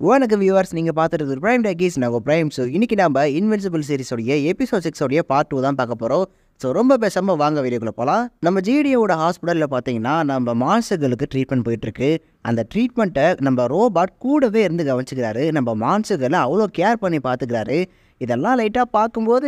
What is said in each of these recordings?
வணக்கம் வியூவர்ஸ் நீங்கள் பார்த்துட்டு பிரைம் டேக்கீஸ் நாங்கள் பிரைம் ஸோ இன்றைக்கி நம்ம இன்வென்சிபிள் சீரிஸோடைய எபிசோட் சிக்ஸோடைய பார்ட் டூ தான் பார்க்க போகிறோம் ஸோ ரொம்ப பேசாமல் வாங்க வீடியோக்குள்ளே போகலாம் நம்ம ஜிடியோட ஹாஸ்பிட்டலில் பார்த்தீங்கன்னா நம்ம மான்சர்களுக்கு ட்ரீட்மெண்ட் போயிட்டுருக்கு அந்த ட்ரீட்மெண்ட்டை நம்ம ரோபாட் கூடவே இருந்து கவனிச்சுக்கிறாரு நம்ம மான்சர்களை அவ்வளோ கேர் பண்ணி பார்த்துக்கிறாரு இதெல்லாம் லைட்டாக பார்க்கும்போது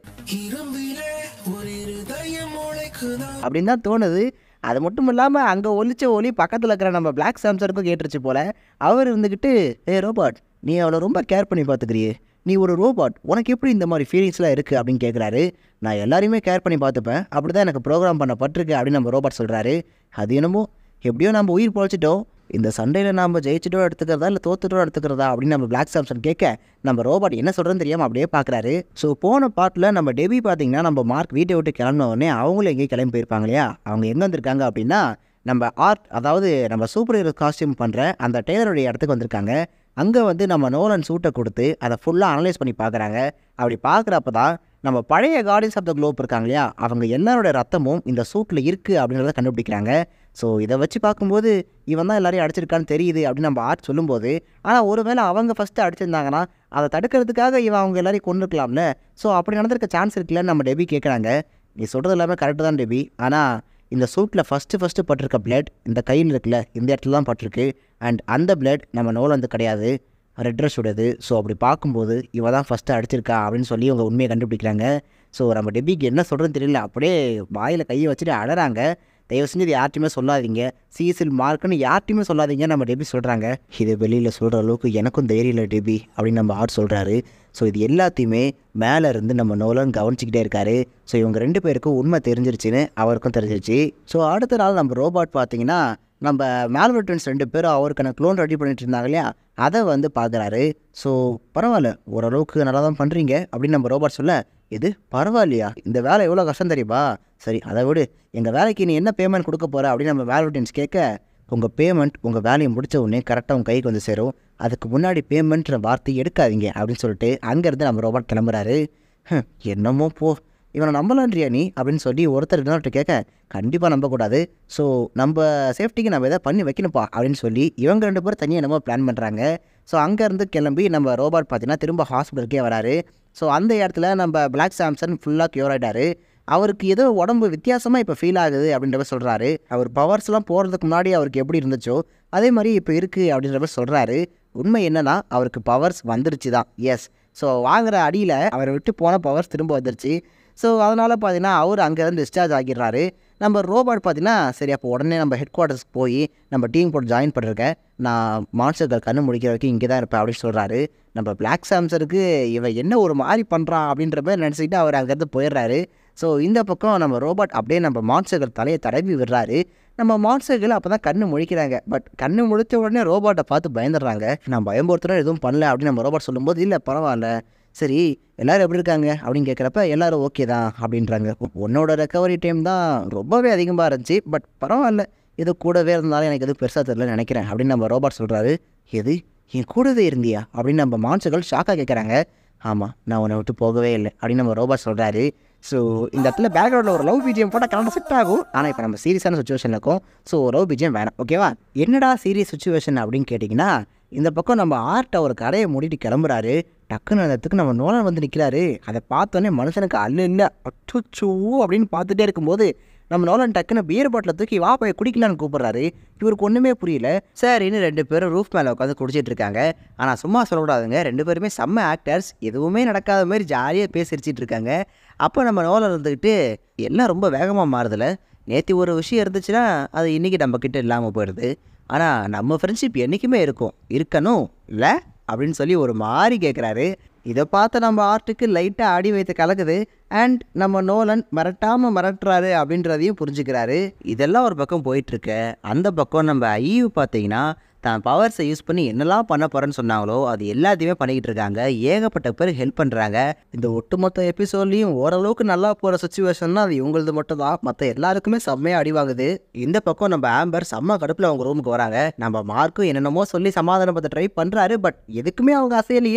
இரவிலே ஒரு இருதயம் உழைக்குதா அப்படின்னு தான் தோணுது அது மட்டும் இல்லாமல் அங்கே ஒலிச்ச ஒலி பக்கத்தில் இருக்கிற நம்ம பிளாக் சாம்சருக்கும் கேட்டுருச்சு போல அவர் இருந்துக்கிட்டு ஏ ரோபாட் நீ அவளை ரொம்ப கேர் பண்ணி பார்த்துக்கிறியே நீ ஒரு ரோபாட் உனக்கு எப்படி இந்த மாதிரி ஃபீலிங்ஸ்லாம் இருக்குது அப்படின்னு கேட்குறாரு நான் எல்லாரையுமே கேர் பண்ணி பார்த்துப்பேன் அப்படி தான் எனக்கு ப்ரோக்ராம் பண்ணப்பட்டிருக்கு அப்படின்னு நம்ம ரோபாட் சொல்கிறாரு அது என்னமோ எப்படியோ நம்ம உயிர் பொழைச்சிட்டோம் இந்த சண்டையில் நாம் ஜெயிச்சிட்டோ எடுத்துக்கிறதா இல்லை தோத்துட்டோ எடுத்துக்கிறதா அப்படின்னு நம்ம பிளாக் சாம்சன் கேட்க நம்ம ரோபாட் என்ன சொல்கிறேன்னு தெரியாமல் அப்படியே பார்க்குறாரு ஸோ போன பாட்டில் நம்ம டெபி பார்த்தீங்கன்னா நம்ம மார்க் வீட்டை விட்டு கிளம்பின உடனே அவங்களும் எங்கேயும் கிளம்பி போயிருப்பாங்க இல்லையா அவங்க எங்கே வந்திருக்காங்க அப்படின்னா நம்ம ஆர்ட் அதாவது நம்ம சூப்பர் ஹீரோ காஸ்டியூம் பண்ணுற அந்த டெய்லருடைய இடத்துக்கு வந்திருக்காங்க அங்கே வந்து நம்ம நோலன் சூட்டை கொடுத்து அதை ஃபுல்லாக அனலைஸ் பண்ணி பார்க்குறாங்க அப்படி பார்க்குறப்ப தான் நம்ம பழைய கார்டியன்ஸ் ஆஃப் த குளோப் இருக்காங்க இல்லையா அவங்க எல்லாரோட ரத்தமும் இந்த சூட்டில் இருக்குது அப்படின்றத கண்டுபிடிக்கிறாங்க ஸோ இதை வச்சு பார்க்கும்போது இவன் தான் எல்லாரையும் அடிச்சிருக்கான்னு தெரியுது அப்படின்னு நம்ம ஆர்ட் சொல்லும்போது ஆனால் ஒருவேளை அவங்க ஃபஸ்ட்டு அடிச்சிருந்தாங்கன்னா அதை தடுக்கிறதுக்காக இவன் அவங்க எல்லாரையும் கொண்டுருக்கலாம்ல ஸோ அப்படி நடந்திருக்க சான்ஸ் இருக்குல்லன்னு நம்ம டெபி கேட்குறாங்க நீ சொல்கிறது எல்லாமே கரெக்டு தான் டெபி ஆனால் இந்த சூட்டில் ஃபஸ்ட்டு ஃபஸ்ட்டு பட்டிருக்க பிளட் இந்த கையில் இருக்குல்ல இந்த இடத்துல தான் பட்டிருக்கு அண்ட் அந்த பிளட் நம்ம நோலந்து கிடையாது ரெட் ட்ரெஸ் உடையது ஸோ அப்படி பார்க்கும்போது இவ தான் ஃபஸ்ட்டு அடிச்சிருக்கா அப்படின்னு சொல்லி அவங்க உண்மையை கண்டுபிடிக்கிறாங்க ஸோ நம்ம டெபிக்கு என்ன சொல்கிறதுன்னு தெரியல அப்படியே வாயில் கையை வச்சுட்டு அழறாங்க தயவு செஞ்சு இது யார்ட்டையுமே சொல்லாதீங்க சீசில் மார்க்குன்னு யார்ட்டையுமே சொல்லாதீங்க நம்ம டெபி சொல்கிறாங்க இது வெளியில் சொல்கிற அளவுக்கு எனக்கும் தைரியம் இல்லை டெபி அப்படின்னு நம்ம ஆர்ட் சொல்கிறாரு ஸோ இது எல்லாத்தையுமே மேலே இருந்து நம்ம நோலன் கவனிச்சிக்கிட்டே இருக்காரு ஸோ இவங்க ரெண்டு பேருக்கும் உண்மை தெரிஞ்சிருச்சுன்னு அவருக்கும் தெரிஞ்சிருச்சு ஸோ அடுத்த நாள் நம்ம ரோபாட் பார்த்தீங்கன்னா நம்ம மேல்வெட்டன்ஸ் ரெண்டு பேரும் அவருக்கான க்ளோன் ரெடி பண்ணிட்டு இருந்தாங்க இல்லையா அதை வந்து பார்க்குறாரு ஸோ பரவாயில்ல ஓரளவுக்கு நல்லா தான் பண்ணுறீங்க அப்படின்னு நம்ம ரோபாட் சொல்ல இது பரவாயில்லையா இந்த வேலை எவ்வளோ கஷ்டம் தெரியுமா சரி அதை விடு எங்கள் வேலைக்கு நீ என்ன பேமெண்ட் கொடுக்க போகிற அப்படின்னு நம்ம மேல்வெட்டன்ஸ் கேட்க உங்கள் பேமெண்ட் உங்கள் வேலையை முடித்த உடனே கரெக்டாக உங்கள் கைக்கு வந்து சேரும் அதுக்கு முன்னாடி பேமெண்ட்ற வார்த்தை எடுக்காதீங்க அப்படின்னு சொல்லிட்டு அங்கேருந்து நம்ம ரோபாட் கிளம்புறாரு "ஹம், என்னமோ போ இவனை நம்பலான்றியா நீ அப்படின்னு சொல்லி ஒருத்தர் இன்னொருத்த கேட்க கண்டிப்பாக நம்பக்கூடாது ஸோ நம்ம சேஃப்டிக்கு நம்ம எதாவது பண்ணி வைக்கணும்ப்பா அப்படின்னு சொல்லி இவங்க ரெண்டு பேரும் தனியாக என்னமோ பிளான் பண்ணுறாங்க ஸோ அங்கேருந்து கிளம்பி நம்ம ரோபாட் பார்த்தீங்கன்னா திரும்ப ஹாஸ்பிட்டலுக்கே வராரு ஸோ அந்த இடத்துல நம்ம பிளாக் சாம்சன் ஃபுல்லாக க்யூர் ஆகிட்டாரு அவருக்கு ஏதோ உடம்பு வித்தியாசமாக இப்போ ஃபீல் ஆகுது அப்படின்ற மாதிரி சொல்கிறாரு அவர் பவர்ஸ்லாம் போகிறதுக்கு முன்னாடி அவருக்கு எப்படி இருந்துச்சோ அதே மாதிரி இப்போ இருக்குது அப்படின்ற மாதிரி சொல்கிறாரு உண்மை என்னன்னா அவருக்கு பவர்ஸ் வந்துருச்சு தான் எஸ் ஸோ வாங்குற அடியில் அவரை விட்டு போன பவர்ஸ் திரும்ப வந்துருச்சு ஸோ அதனால் பார்த்தீங்கன்னா அவர் அங்கேருந்து டிஸ்சார்ஜ் ஆகிடுறாரு நம்ம ரோபாட் பார்த்தீங்கன்னா சரி அப்போ உடனே நம்ம ஹெட் குவார்ட்டர்ஸ்க்கு போய் நம்ம டீம் போட்டு ஜாயின் பண்ணிருக்கேன் நான் மான்ஸ்டர்கள் கண்ணு முடிக்கிற வரைக்கும் இங்கே தான் இருப்பேன் அப்படின்னு சொல்கிறாரு நம்ம பிளாக் சாம்சருக்கு இவன் என்ன ஒரு மாதிரி பண்ணுறான் அப்படின்ற மாதிரி நினச்சிக்கிட்டு அவர் அங்கேருந்து போயிடுறாரு ஸோ இந்த பக்கம் நம்ம ரோபாட் அப்படியே நம்ம மான்ஸ்டர்கள் தலையை தடவி விடுறாரு நம்ம மான்ஸ்டர்கள் அப்போ தான் கண்ணு முழிக்கிறாங்க பட் கண்ணு முழிச்ச உடனே ரோபாட்டை பார்த்து பயந்துடுறாங்க நான் பயம்படுத்துகிறோம் எதுவும் பண்ணல அப்படின்னு நம்ம ரோபாட் சொல்லும்போது இல்லை பரவாயில்ல சரி எல்லாரும் எப்படி இருக்காங்க அப்படின்னு கேட்குறப்ப எல்லாரும் ஓகே தான் அப்படின்றாங்க உன்னோட ரெக்கவரி டைம் தான் ரொம்பவே அதிகமாக இருந்துச்சு பட் பரவாயில்ல இது கூடவே இருந்தாலும் எனக்கு எதுவும் பெருசாக தெரியல நினைக்கிறேன் அப்படின்னு நம்ம ரோபாட் சொல்கிறாரு எது என் கூடவே இருந்தியா அப்படின்னு நம்ம மான்சர்கள் ஷாக்காக கேட்குறாங்க ஆமாம் நான் உன்னை விட்டு போகவே இல்லை அப்படின்னு நம்ம ரோபாட் சொல்கிறாரு ஸோ இந்த இடத்துல பேக்ரவுண்டில் ஒரு லவ் பிஜிஎம் போட்டால் கரெக்டாக செட் ஆகும் ஆனால் இப்போ நம்ம சீரியஸான சுச்சுவேஷனில் இருக்கோம் ஸோ லவ் பிஜிஎம் வேணாம் ஓகேவா என்னடா சீரியஸ் சுச்சுவேஷன் அப்படின்னு கேட்டிங்கன்னா இந்த பக்கம் நம்ம ஆர்ட்டை ஒரு கடையை மூடிட்டு கிளம்புறாரு டக்குன்னு அந்த இடத்துக்கு நம்ம நோலன் வந்து நிற்கிறாரு அதை பார்த்தோன்னே மனுஷனுக்கு அல்ல இல்லை அச்சோ அப்படின்னு பார்த்துட்டே இருக்கும்போது நம்ம நோலன் டக்குன்னு பியர் பாட்டில் தூக்கி வா போய் குடிக்கலான்னு கூப்பிட்றாரு இவருக்கு ஒன்றுமே புரியல சரின்னு ரெண்டு பேரும் ரூஃப் மேலே உட்காந்து குடிச்சிட்டு இருக்காங்க ஆனால் சும்மா சொல்லக்கூடாதுங்க ரெண்டு பேருமே செம்ம ஆக்டர்ஸ் எதுவுமே நடக்காத மாதிரி ஜாலியாக பேசிரிச்சிட்டு இருக்காங்க அப்போ நம்ம நோலன் இருந்துக்கிட்டு எல்லாம் ரொம்ப வேகமாக மாறுதில்ல நேற்று ஒரு விஷயம் இருந்துச்சுன்னா அது இன்றைக்கி நம்ம கிட்ட இல்லாமல் போயிடுது ஆனால் நம்ம ஃப்ரெண்ட்ஷிப் என்றைக்குமே இருக்கும் இருக்கணும் இல்லை அப்படின்னு சொல்லி ஒரு மாதிரி கேட்குறாரு இதை பார்த்து நம்ம ஆர்ட்டுக்கு லைட்டாக ஆடி வைத்து கலக்குது அண்ட் நம்ம நோலன் மிரட்டாமல் மிரட்டுறாரு அப்படின்றதையும் புரிஞ்சுக்கிறாரு இதெல்லாம் ஒரு பக்கம் போயிட்டுருக்கு அந்த பக்கம் நம்ம ஐயு பார்த்தீங்கன்னா தான் பவர்ஸை யூஸ் பண்ணி என்னெல்லாம் பண்ண போகிறேன்னு சொன்னாங்களோ அது எல்லாத்தையுமே பண்ணிக்கிட்டு இருக்காங்க ஏகப்பட்ட பேர் ஹெல்ப் பண்ணுறாங்க இந்த ஒட்டுமொத்த எபிசோட்லேயும் ஓரளவுக்கு நல்லா போகிற சுச்சுவேஷன்னா அது இவங்களது மட்டும் தான் மற்ற எல்லாருக்குமே செம்மையாக அடி வாங்குது இந்த பக்கம் நம்ம ஆம்பர் செம்ம கடுப்பில் அவங்க ரூமுக்கு வராங்க நம்ம மார்க்கும் என்னென்னமோ சொல்லி சமாதானப்படுத்த ட்ரை பண்ணுறாரு பட் எதுக்குமே அவங்க அசையலையே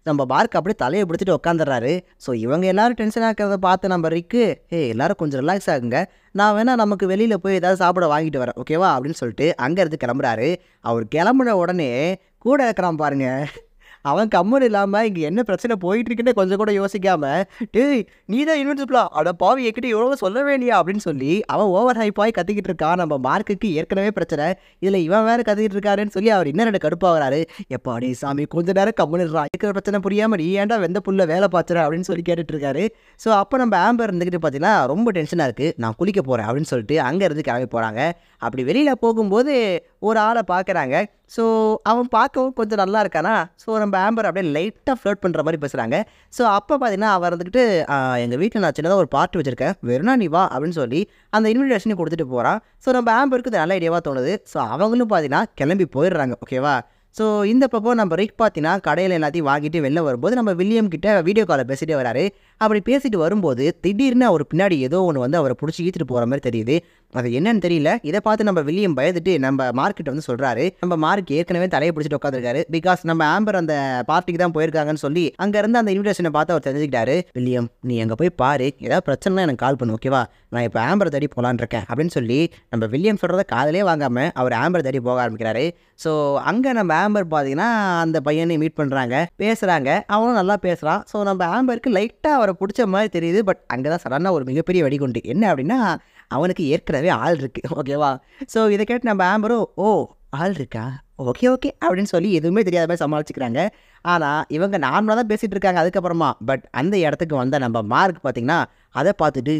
நம்ம பார்க் அப்படியே தலையை பிடிச்சிட்டு உட்காந்துடுறாரு ஸோ இவங்க எல்லாரும் டென்ஷன் ஆக்கிறத பார்த்து நம்ம ரிக்கு ஏ எல்லாரும் கொஞ்சம் ரிலாக்ஸ் ஆகுங்க நான் வேணா நமக்கு வெளியில் போய் ஏதாவது சாப்பிட வாங்கிட்டு வரேன் ஓகேவா அப்படின்னு சொல்லிட்டு அங்கேருந்து கிளம்புறாரு அவர் கிளம்புன உடனே கூட இருக்கிறான் பாருங்க அவன் கம்மன் இல்லாமல் இங்கே என்ன பிரச்சனை போயிட்டு இருக்குன்னு கொஞ்சம் கூட யோசிக்காம டேய் நீ தான் இன்வென்சிபிளா அட பாவி என்கிட்ட எவ்வளோ சொல்ல வேண்டியா அப்படின்னு சொல்லி அவன் ஓவர் ஹைப்பாய் கத்திக்கிட்டு இருக்கான் நம்ம மார்க்குக்கு ஏற்கனவே பிரச்சனை இதில் இவன் வேறு கத்திக்கிட்டு இருக்காருன்னு சொல்லி அவர் இன்னும் ரெண்டு கடுப்பாகிறாரு எப்பா டே சாமி கொஞ்ச நேரம் கம்முன்னுறான் இருக்கிற பிரச்சனை புரியாமல் நீ ஏன்டா வெந்த புல்ல வேலை பார்த்துற அப்படின்னு சொல்லி கேட்டுட்டு இருக்காரு ஸோ அப்போ நம்ம ஆம்பர் இருந்துக்கிட்டு பார்த்தீங்கன்னா ரொம்ப டென்ஷனாக இருக்குது நான் குளிக்க போகிறேன் அப்படின்னு சொல்லிட்டு அங்கே இருந்து கிளம்பி போகிறாங்க அப்படி வெளியில் போகும்போது ஒரு ஆளை பார்க்குறாங்க ஸோ அவன் பார்க்கவும் கொஞ்சம் நல்லா இருக்கானா ஸோ நம்ம ஆம்பர் அப்படியே லைட்டாக ஃப்ளோட் பண்ணுற மாதிரி பேசுகிறாங்க ஸோ அப்போ பார்த்தீங்கன்னா அவர் வந்துக்கிட்டு எங்கள் வீட்டில் நான் சின்னதாக ஒரு பார்ட்டி வச்சுருக்கேன் வெறுனா நீ வா அப்படின்னு சொல்லி அந்த இன்விடேஷனை கொடுத்துட்டு போகிறான் ஸோ நம்ம ஆம்பருக்கு இது நல்ல ஐடியாவாக தோணுது ஸோ அவங்களும் பார்த்தீங்கன்னா கிளம்பி போயிடுறாங்க ஓகேவா ஸோ இந்த பக்கம் நம்ம ரிக் பார்த்தீங்கன்னா கடையில் எல்லாத்தையும் வாங்கிட்டு வெளில வரும்போது நம்ம வில்லியம் கிட்ட வீடியோ காலில் பேசிட்டே வராரு அப்படி பேசிட்டு வரும்போது திடீர்னு அவர் பின்னாடி ஏதோ ஒன்று வந்து அவரை பிடிச்சி ஈத்துட்டு போகிற மாதிரி தெரியுது அது என்னன்னு தெரியல இதை பார்த்து நம்ம வில்லியம் பயந்துட்டு நம்ம மார்க்கிட்ட வந்து சொல்கிறாரு நம்ம மார்க் ஏற்கனவே தலையை பிடிச்சிட்டு உட்காந்துருக்காரு பிகாஸ் நம்ம ஆம்பர் அந்த பார்ட்டிக்கு தான் போயிருக்காங்கன்னு சொல்லி அங்கேருந்து அந்த இன்விடேஷனை பார்த்து அவர் தெரிஞ்சுக்கிட்டாரு வில்லியம் நீ அங்கே போய் பாரு ஏதாவது பிரச்சனைனா எனக்கு கால் பண்ணு ஓகேவா நான் இப்போ ஆம்பரை தேடி போகலான்னு இருக்கேன் அப்படின்னு சொல்லி நம்ம வில்லியம் சொல்கிறத காதலே வாங்காமல் அவர் ஆம்பர் தேடி போக ஆரம்பிக்கிறாரு ஸோ அங்கே நம்ம ஆம்பர் பார்த்தீங்கன்னா அந்த பையனை மீட் பண்ணுறாங்க பேசுகிறாங்க அவனும் நல்லா பேசுகிறான் ஸோ நம்ம ஆம்பருக்கு லைட்டாக அவரை பிடிச்ச மாதிரி தெரியுது பட் அங்கே தான் சடனாக ஒரு மிகப்பெரிய வெடிகுண்டு என்ன அப்படின்னா அவனுக்கு ஏற்கனவே ஆள் இருக்குது ஓகேவா ஸோ இதை கேட்டு நம்ம ஆம்பரும் ஓ ஆள் இருக்கா ஓகே ஓகே அப்படின்னு சொல்லி எதுவுமே தெரியாத மாதிரி சமாளிச்சுக்கிறாங்க ஆனால் இவங்க நார்மலாக தான் பேசிகிட்டு இருக்காங்க அதுக்கப்புறமா பட் அந்த இடத்துக்கு வந்த நம்ம மார்க் பார்த்தீங்கன்னா அதை பார்த்துட்டு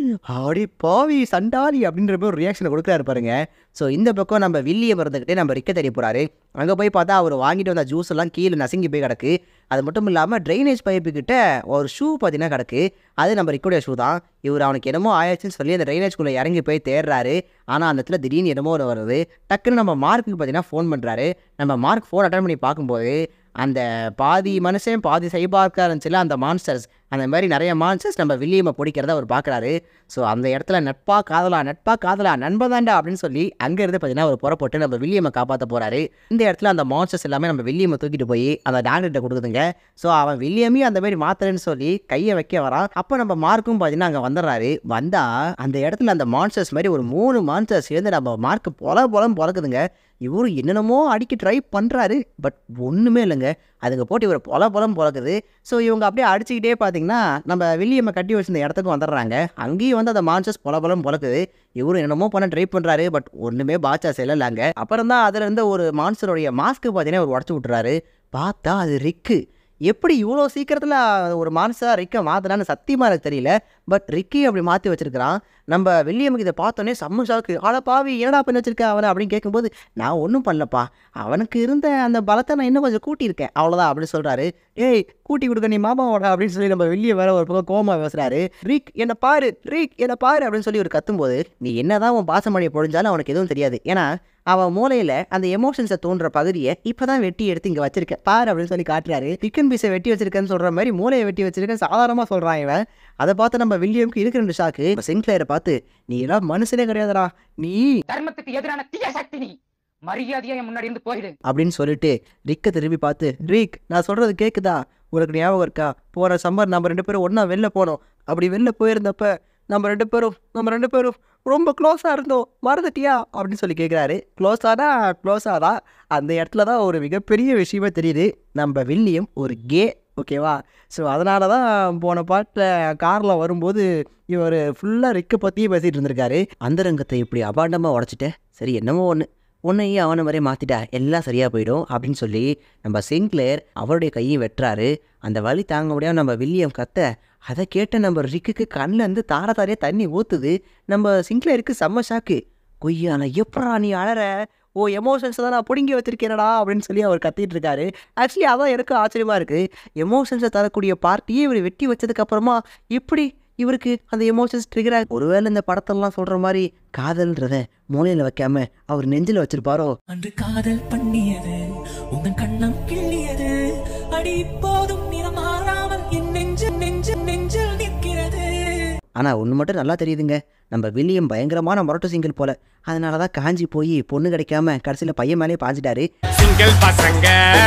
ஆடி பாவி சண்டாளி அப்படின்ற மாதிரி ஒரு ரியாக்ஷனை கொடுக்குறாரு பாருங்க ஸோ இந்த பக்கம் நம்ம வில்லியம் இருந்துக்கிட்டே நம்ம ரிக்க தேடி போகிறாரு அங்கே போய் பார்த்தா அவர் வாங்கிட்டு வந்த ஜூஸ் எல்லாம் கீழே நசுங்கி போய் கிடக்கு அது மட்டும் இல்லாமல் ட்ரைனேஜ் பைப்பு கிட்ட ஒரு ஷூ பார்த்தீங்கன்னா கிடக்கு அது நம்ம ரிக்கோடைய ஷூ தான் இவர் அவனுக்கு என்னமோ ஆயிடுச்சுன்னு சொல்லி அந்த ட்ரைனேஜ்குள்ளே இறங்கி போய் தேடுறாரு ஆனால் அந்த இடத்துல திடீர்னு என்னமோ ஒன்று வருது டக்குன்னு நம்ம மார்க்குக்கு பார்த்தீங்கன்னா ஃபோன் பண்ணுறாரு நம்ம மார்க் ஃபோன் அட்டன் பண்ணி பார்க்கும்போது அந்த பாதி மனுஷன் பாதி சைபார்க்காக இருந்துச்சுல அந்த மான்ஸ்டர்ஸ் அந்த மாதிரி நிறைய மான்ஸ்டர்ஸ் நம்ம வில்லியமை பிடிக்கிறத அவர் பார்க்குறாரு ஸோ அந்த இடத்துல நட்பா காதலா நட்பா காதலா நண்பதாண்டா அப்படின்னு சொல்லி அங்கேருந்து பார்த்தீங்கன்னா ஒரு புறப்பட்டு நம்ம வில்லியமை காப்பாற்ற போகிறாரு இந்த இடத்துல அந்த மான்ஸ்டர்ஸ் எல்லாமே நம்ம வில்லியமை தூக்கிட்டு போய் அந்த டாக்டர்கிட்ட கொடுக்குதுங்க ஸோ அவன் வில்லியமையும் அந்த மாதிரி மாத்திரன்னு சொல்லி கையை வைக்க வரான் அப்போ நம்ம மார்க்கும் பார்த்தீங்கன்னா அங்கே வந்துடுறாரு வந்தால் அந்த இடத்துல அந்த மான்ஸ்டர்ஸ் மாதிரி ஒரு மூணு மான்ஸ்டர்ஸ் சேர்ந்து நம்ம மார்க்கு பொல பொலம் பொழக்குதுங்க இவரு என்னென்னமோ அடிக்க ட்ரை பண்ணுறாரு பட் ஒன்றுமே இல்லைங்க அதுங்க போட்டு இவர் பொல பொலம் பொழக்குது ஸோ இவங்க அப்படியே அடிச்சுக்கிட்டே பார்த்தீங்கன்னா நம்ம வில்லியம்மை கட்டி வச்சிருந்த இடத்துக்கு வந்துடுறாங்க அங்கேயும் வந்து அந்த மான்சஸ் பொல பொலம் பொழக்குது இவரு என்னமோ பண்ண ட்ரை பண்ணுறாரு பட் ஒன்றுமே பாச்சா செல்லலாங்க அப்புறம் தான் அதில் இருந்த ஒரு மான்சருடைய மாஸ்க்கு பார்த்தீங்கன்னா அவர் உடச்சி விட்டுறாரு பார்த்தா அது ரிக்கு எப்படி இவ்வளோ சீக்கிரத்தில் ஒரு மான்சா ரிக்கை மாற்றினான்னு சத்தியமாக எனக்கு தெரியல பட் ரிக்கி அப்படி மாற்றி வச்சிருக்கிறான் நம்ம வில்லியமுக்கு இதை பார்த்தோன்னே செம்ம ஷாக்கு ஆளா பாவி என்னடா பண்ணி வச்சிருக்க அவனை அப்படின்னு கேட்கும்போது நான் ஒன்றும் பண்ணலப்பா அவனுக்கு இருந்த அந்த பலத்தை நான் இன்னும் கொஞ்சம் கூட்டியிருக்கேன் அவ்வளோதான் அப்படின்னு சொல்கிறாரு ஏய் கூட்டி கொடுக்க நீ மாமாவோட அப்படின்னு சொல்லி நம்ம வெளியே வேற ஒரு பக்கம் கோமா பேசுகிறாரு ரீக் என்னை பாரு ரீக் என்னை பாரு அப்படின்னு சொல்லி ஒரு கத்தும்போது நீ என்னதான் உன் பாசமணியை பொழிஞ்சாலும் அவனுக்கு எதுவும் தெரியாது ஏன்னா அவன் மூலையில் அந்த எமோஷன்ஸை தோன்ற பகுதியை இப்போ தான் வெட்டி எடுத்து இங்கே வச்சிருக்கேன் பாரு அப்படின்னு சொல்லி காட்டுறாரு சிக்கன் பீஸை வெட்டி வச்சிருக்கேன்னு சொல்கிற மாதிரி மூளையை வெட்டி வச்சிருக்கேன் சாதாரணமாக சொல்கிறான் இவன் அதை பார்த்து நம்ம வில்லியம்க்கு இருக்கிற ரெண்டு ஷாக்கு சிங்க்லேயரை பார்த்து நீ எல்லாம் மனுஷனே கிடையாதுடா நீ தர்மத்துக்கு எதிரான தீய சக்தி நீ மரியாதையா என் முன்னாடி இருந்து போயிடு அப்படின்னு சொல்லிட்டு ரிக்கை திரும்பி பார்த்து ரிக் நான் சொல்கிறது கேட்குதா உனக்கு ஞாபகம் இருக்கா போகிற சம்மர் நம்ம ரெண்டு பேரும் ஒன்றா வெளில போனோம் அப்படி வெளில போயிருந்தப்ப நம்ம ரெண்டு பேரும் நம்ம ரெண்டு பேரும் ரொம்ப க்ளோஸாக இருந்தோம் மறந்துட்டியா அப்படின்னு சொல்லி கேட்குறாரு க்ளோஸானா க்ளோஸாக தான் அந்த இடத்துல தான் ஒரு மிகப்பெரிய விஷயமே தெரியுது நம்ம வில்லியம் ஒரு கே ஓகேவா ஸோ அதனால தான் போன பாட்டில் காரில் வரும்போது இவர் ஃபுல்லாக ரிக்கை பற்றியே பேசிகிட்டு இருந்திருக்காரு அந்த ரங்கத்தை இப்படி அபாண்டமாக உடச்சிட்டேன் சரி என்னமோ ஒன்று உன்னையும் அவனை மாதிரியே மாற்றிட்டா எல்லாம் சரியாக போயிடும் அப்படின்னு சொல்லி நம்ம சிங்க்லேயர் அவருடைய கையும் வெட்டுறாரு அந்த வலி தாங்க முடியாம நம்ம வில்லியம் கத்த அதை கேட்ட நம்ம ரிக்குக்கு கண்ணில் இருந்து தார தாரையாக தண்ணி ஊற்றுது நம்ம சிங்க்லேயருக்கு செம்ம ஷாக்கு கொய்யால எப்படா நீ அழற ஓ எமோஷன்ஸை தான் நான் பிடுங்கி வச்சிருக்கேனடா அப்படின்னு சொல்லி அவர் கத்திட்டு இருக்காரு ஆக்சுவலி அதான் எனக்கு ஆச்சரியமா இருக்கு எமோஷன்ஸை தரக்கூடிய பார்ட்டியே இவர் வெட்டி வச்சதுக்கு அப்புறமா எப்படி இவருக்கு அந்த எமோஷன்ஸ் ட்ரிகர் ஆகி ஒருவேளை இந்த படத்தெல்லாம் சொல்ற மாதிரி காதல்ன்றத மூலையில வைக்காம அவர் நெஞ்சில வச்சிருப்பாரோ அன்று காதல் பண்ணியது உங்கள் கண்ணம் கிள்ளியது அடி இப்போதும் நிறம் மாறாமல் என் நெஞ்சு நெஞ்சு நெஞ்சில் நிற்கிறது ஆனால் ஒன்று மட்டும் நல்லா தெரியுதுங்க நம்ம வில்லியம் பயங்கரமான முரட்டு சிங்கிள் போல அதனால தான் காஞ்சி போய் பொண்ணு கிடைக்காம கடைசியில் பையன் மேலே பாஞ்சிட்டாரு சிங்கிள் பசங்க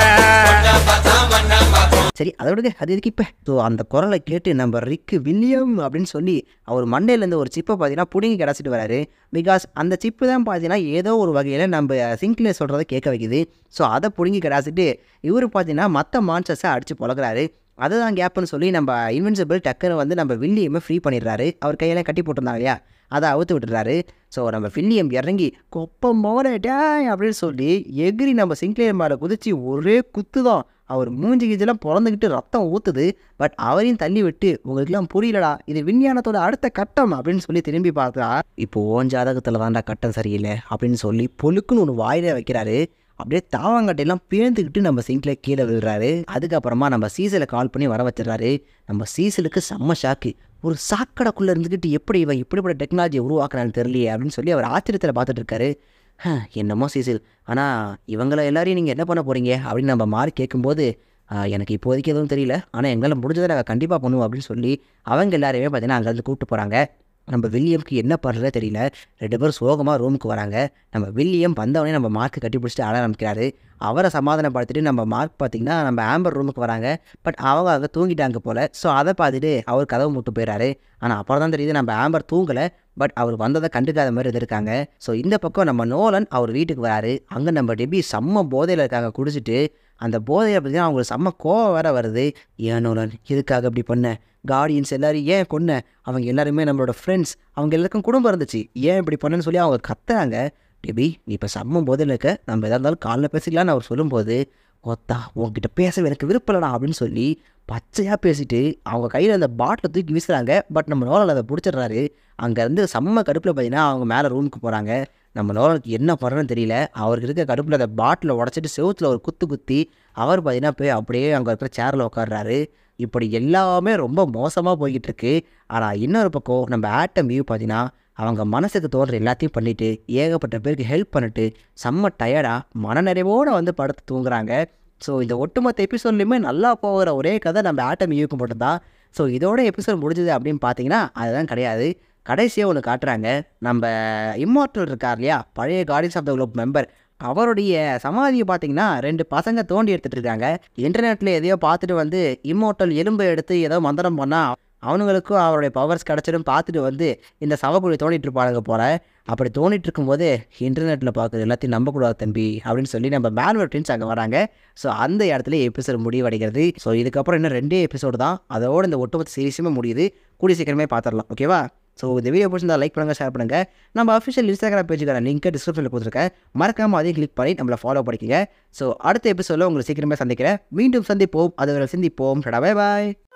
சரி அதை விடுங்க அது எதுக்கு இப்போ ஸோ அந்த குரலை கேட்டு நம்ம ரிக்கு வில்லியம் அப்படின்னு சொல்லி அவர் மண்டையிலேருந்து ஒரு சிப்பை பார்த்தீங்கன்னா புடுங்கி கிடச்சிட்டு வராரு பிகாஸ் அந்த சிப்பு தான் பார்த்தீங்கன்னா ஏதோ ஒரு வகையில் நம்ம சிங்கில் சொல்கிறத கேட்க வைக்குது ஸோ அதை புடுங்கி கிடாச்சிட்டு இவர் பார்த்தீங்கன்னா மற்ற மான்சஸை அடித்து பொழக்கிறாரு அதுதான் கேப்னு சொல்லி நம்ம இன்வென்சிபிள் டக்குன்னு வந்து நம்ம வில்லியமை ஃப்ரீ பண்ணிடுறாரு அவர் கையெல்லாம் கட்டி போட்டிருந்தாங்க இல்லையா அதை அவுத்து விட்டுறாரு ஸோ நம்ம வில்லியம் இறங்கி கொப்பம் மோரட்டாய் அப்படின்னு சொல்லி எகிரி நம்ம சிங்க்லேயர் மேலே குதிச்சு ஒரே குத்து தான் அவர் மூஞ்சி கீஜெல்லாம் பிறந்துக்கிட்டு ரத்தம் ஊற்றுது பட் அவரையும் தள்ளி விட்டு உங்களுக்குலாம் புரியலடா இது விஞ்ஞானத்தோட அடுத்த கட்டம் அப்படின்னு சொல்லி திரும்பி பார்த்தா இப்போ ஓன் ஜாதகத்தில் தான்டா கட்டம் சரியில்லை அப்படின்னு சொல்லி பொழுக்குன்னு ஒன்று வாயில வைக்கிறாரு அப்படியே தாவாங்கட்டையெல்லாம் பேர்ந்துக்கிட்டு நம்ம சிங்கில் கீழே விழுறாரு அதுக்கப்புறமா நம்ம சீசலை கால் பண்ணி வர வச்சிடறாரு நம்ம சீசலுக்கு செம்ம ஷாக்கு ஒரு சாக்கடைக்குள்ளே இருந்துக்கிட்டு எப்படி இவன் இப்படிப்பட்ட டெக்னாலஜியை உருவாக்குறான்னு தெரியலையே அப்படின்னு சொல்லி அவர் ஆச்சரியத்தில் பார்த்துட்டு இருக்காரு "ஹ, என்னமோ சீசில் ஆனால் இவங்கள எல்லாரையும் நீங்கள் என்ன பண்ண போகிறீங்க அப்படின்னு நம்ம மாறி கேட்கும்போது "ஆ, எனக்கு இப்போதைக்கு எதுவும் தெரியல ஆனால் எங்களால் முடிஞ்சதை நாங்கள் கண்டிப்பாக பண்ணுவோம் அப்படின்னு சொல்லி அவங்க எல்லாரையுமே பார்த்தீங்கன்னா அங்கேருந்து கூப்பிட்டு போகிறாங்க நம்ம வில்லியம்க்கு என்ன பண்ணுறதே தெரியல ரெண்டு பேரும் சோகமாக ரூமுக்கு வராங்க நம்ம வில்லியம் வந்தவொடனே நம்ம மார்க்கு கட்டி பிடிச்சிட்டு அழ ஆரம்பிக்கிறாரு அவரை சமாதானப்படுத்திட்டு நம்ம மார்க் பார்த்திங்கன்னா நம்ம ஆம்பர் ரூமுக்கு வராங்க பட் அவங்க அங்கே தூங்கிட்டாங்க போல் ஸோ அதை பார்த்துட்டு அவர் கதவு முட்டு போயிடுறாரு ஆனால் அப்புறம் தான் தெரியுது நம்ம ஆம்பர் தூங்கலை பட் அவர் வந்ததை கண்டுக்காத மாதிரி இருந்திருக்காங்க ஸோ இந்த பக்கம் நம்ம நோலன் அவர் வீட்டுக்கு வராரு அங்கே நம்ம டெபி செம்ம போதையில் இருக்காங்க குடிச்சிட்டு அந்த போதையை பார்த்தீங்கன்னா அவங்களுக்கு செம்ம கோவம் வேற வருது ஏன் நோலன் இதுக்காக இப்படி பண்ண கார்டியன்ஸ் எல்லாரும் ஏன் கொன்ன அவங்க எல்லாருமே நம்மளோட ஃப்ரெண்ட்ஸ் அவங்க எல்லாருக்கும் குடும்பம் இருந்துச்சு ஏன் இப்படி பண்ணேன்னு சொல்லி அவங்க கத்துறாங்க டெபி நீ இப்போ செம்ம போதையில் இருக்க நம்ம எதாக இருந்தாலும் காலைல பேசிக்கலாம்னு அவர் சொல்லும்போது ஒத்தா உங்ககிட்ட பேச எனக்கு விருப்பம் இல்லடா அப்படின்னு சொல்லி பச்சையாக பேசிட்டு அவங்க கையில் அந்த பாட்டிலை தூக்கி வீசுகிறாங்க பட் நம்ம நோலன் அதை பிடிச்சிடுறாரு அங்கேருந்து செம்ம கடுப்பில் பார்த்தீங்கன்னா அவங்க மேலே ரூமுக்கு போகிறாங்க நம்ம நோலனுக்கு என்ன பண்ணுறன்னு தெரியல அவருக்கு இருக்க கடுப்பில் அந்த பாட்டிலை உடச்சிட்டு செவுத்தில் ஒரு குத்து குத்தி அவர் பார்த்தீங்கன்னா போய் அப்படியே அங்கே இருக்கிற சேரில் உட்காடுறாரு இப்படி எல்லாமே ரொம்ப மோசமாக போய்கிட்டு இருக்கு ஆனால் இன்னொரு பக்கம் நம்ம ஆட்டம் வியூ பார்த்தீங்கன்னா அவங்க மனசுக்கு தோன்ற எல்லாத்தையும் பண்ணிட்டு ஏகப்பட்ட பேருக்கு ஹெல்ப் பண்ணிட்டு செம்ம டயர்டாக மனநிறைவோடு வந்து படுத்து தூங்குறாங்க ஸோ இந்த ஒட்டுமொத்த எபிசோட்லையுமே நல்லா போகிற ஒரே கதை நம்ம ஆட்டம் வியூக்கு மட்டும்தான் ஸோ இதோட எபிசோட் முடிஞ்சது அப்படின்னு பார்த்தீங்கன்னா அதுதான் கிடையாது கடைசியாக ஒன்று காட்டுறாங்க நம்ம இம்மார்டல் இருக்கார் இல்லையா பழைய guardians of the globe member அவருடைய சமாதியை பார்த்தீங்கன்னா ரெண்டு பசங்க தோண்டி எடுத்துட்டு இருக்காங்க இன்டர்நெட்டில் எதையோ பார்த்துட்டு வந்து இம்மோட்டல் எலும்பை எடுத்து ஏதோ மந்திரம் பண்ணால் அவனுங்களுக்கும் அவருடைய பவர்ஸ் கிடச்சிடும் பார்த்துட்டு வந்து இந்த சவக்குழி தோண்டிட்டு இருப்பானுங்க போல அப்படி தோண்டிட்டு இருக்கும்போது இன்டர்நெட்டில் பார்க்குறது எல்லாத்தையும் நம்பக்கூடாது தம்பி அப்படின்னு சொல்லி நம்ம மேனுவல் ட்வின்ஸ் அங்கே வராங்க ஸோ அந்த இடத்துல எபிசோட் முடிவடைகிறது ஸோ இதுக்கப்புறம் இன்னும் ரெண்டே எபிசோடு தான் அதோட இந்த ஒட்டுமொத்த சீரிஸுமே முடியுது கூடி சீக்கிரமே பார்த்துடலாம் ஓகேவா ஸோ இந்த வீடியோ பிடிச்சிருந்தா லைக் பண்ணுங்கள் ஷேர் பண்ணுங்கள் நம்ம அஃபிஷியல் இன்ஸ்டாகிராம் பேஜுக்கான லிங்க்கை டிஸ்கிரிப்ஷனில் கொடுத்துருக்கேன் மறக்காமல் அதையும் கிளிக் பண்ணி நம்மளை ஃபாலோ பண்ணிக்கங்க ஸோ அடுத்த எபிசோடில் உங்களை சீக்கிரமே சந்திக்கிறேன் மீண்டும் சந்திப்போம் அதுவரை சந்திப்போம் பை பாய்